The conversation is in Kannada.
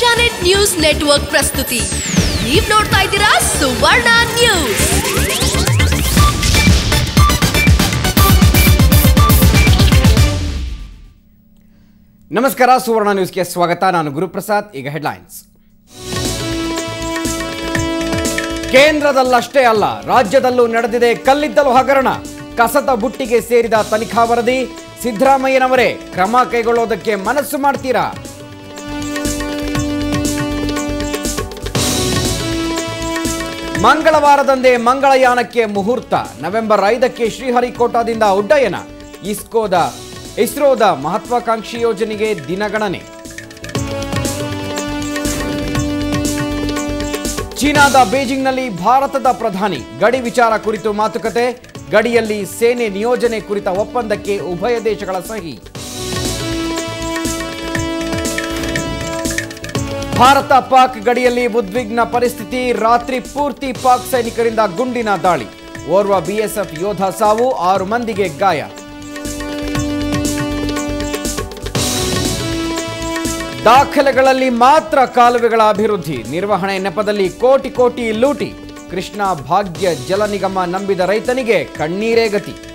ಇಂಡಿಯಾ ನೆಟ್ ನ್ಯೂಸ್ ನೆಟ್ವರ್ಕ್ ಪ್ರಸ್ತುತಿ ನೀವ್ ನೋಡ್ತಾ ಇದ್ದೀರಾ ಸುವರ್ಣ ನ್ಯೂಸ್ ನಮಸ್ಕಾರ ಸುವರ್ಣ ನ್ಯೂಸ್ಗೆ ಸ್ವಾಗತ ನಾನು ಗುರುಪ್ರಸಾದ್ ಈಗ ಹೆಡ್ಲೈನ್ಸ್ ಕೇಂದ್ರದಲ್ಲಷ್ಟೇ ಅಲ್ಲ ರಾಜ್ಯದಲ್ಲೂ ನಡೆದಿದೆ ಕಲ್ಲಿದ್ದಲು ಹಗರಣ ಕಸದ ಬುಟ್ಟಿಗೆ ಸೇರಿದ ತನಿಖಾ ವರದಿ ಸಿದ್ದರಾಮಯ್ಯನವರೇ ಕ್ರಮ ಕೈಗೊಳ್ಳೋದಕ್ಕೆ ಮನಸ್ಸು ಮಾಡ್ತೀರಾ ಮಂಗಳವಾರದಂದೇ ಮಂಗಳಯಾನಕ್ಕೆ ಮುಹೂರ್ತ ನವೆಂಬರ್ ಐದಕ್ಕೆ ಶ್ರೀಹರಿಕೋಟಾದಿಂದ ಉಡ್ಡಯನ ಇಸ್ಕೋದ ಇಸ್ರೋದ ಮಹತ್ವಾಕಾಂಕ್ಷಿ ಯೋಜನೆಗೆ ದಿನಗಣನೆ ಚೀನಾದ ಬೀಜಿಂಗ್ನಲ್ಲಿ ಭಾರತದ ಪ್ರಧಾನಿ ಗಡಿ ವಿಚಾರ ಕುರಿತು ಮಾತುಕತೆ ಗಡಿಯಲ್ಲಿ ಸೇನೆ ನಿಯೋಜನೆ ಕುರಿತ ಒಪ್ಪಂದಕ್ಕೆ ಉಭಯ ದೇಶಗಳ ಸಹಿ ಭಾರತ ಪಾಕ್ ಗಡಿಯಲ್ಲಿ ಉದ್ವಿಗ್ನ ಪರಿಸ್ಥಿತಿ ರಾತ್ರಿ ಪೂರ್ತಿ ಪಾಕ್ ಸೈನಿಕರಿಂದ ಗುಂಡಿನ ದಾಳಿ ಓರ್ವ ಬಿಎಸ್ಎಫ್ ಯೋಧ ಸಾವು ಆರು ಮಂದಿಗೆ ಗಾಯ ದಾಖಲೆಗಳಲ್ಲಿ ಮಾತ್ರ ಕಾಲುವೆಗಳ ಅಭಿವೃದ್ಧಿ ನಿರ್ವಹಣೆ ನೆಪದಲ್ಲಿ ಕೋಟಿ ಕೋಟಿ ಲೂಟಿ ಕೃಷ್ಣಾ ಭಾಗ್ಯ ಜಲ ನಿಗಮ ನಂಬಿದ ರೈತನಿಗೆ ಕಣ್ಣೀರೇ ಗತಿ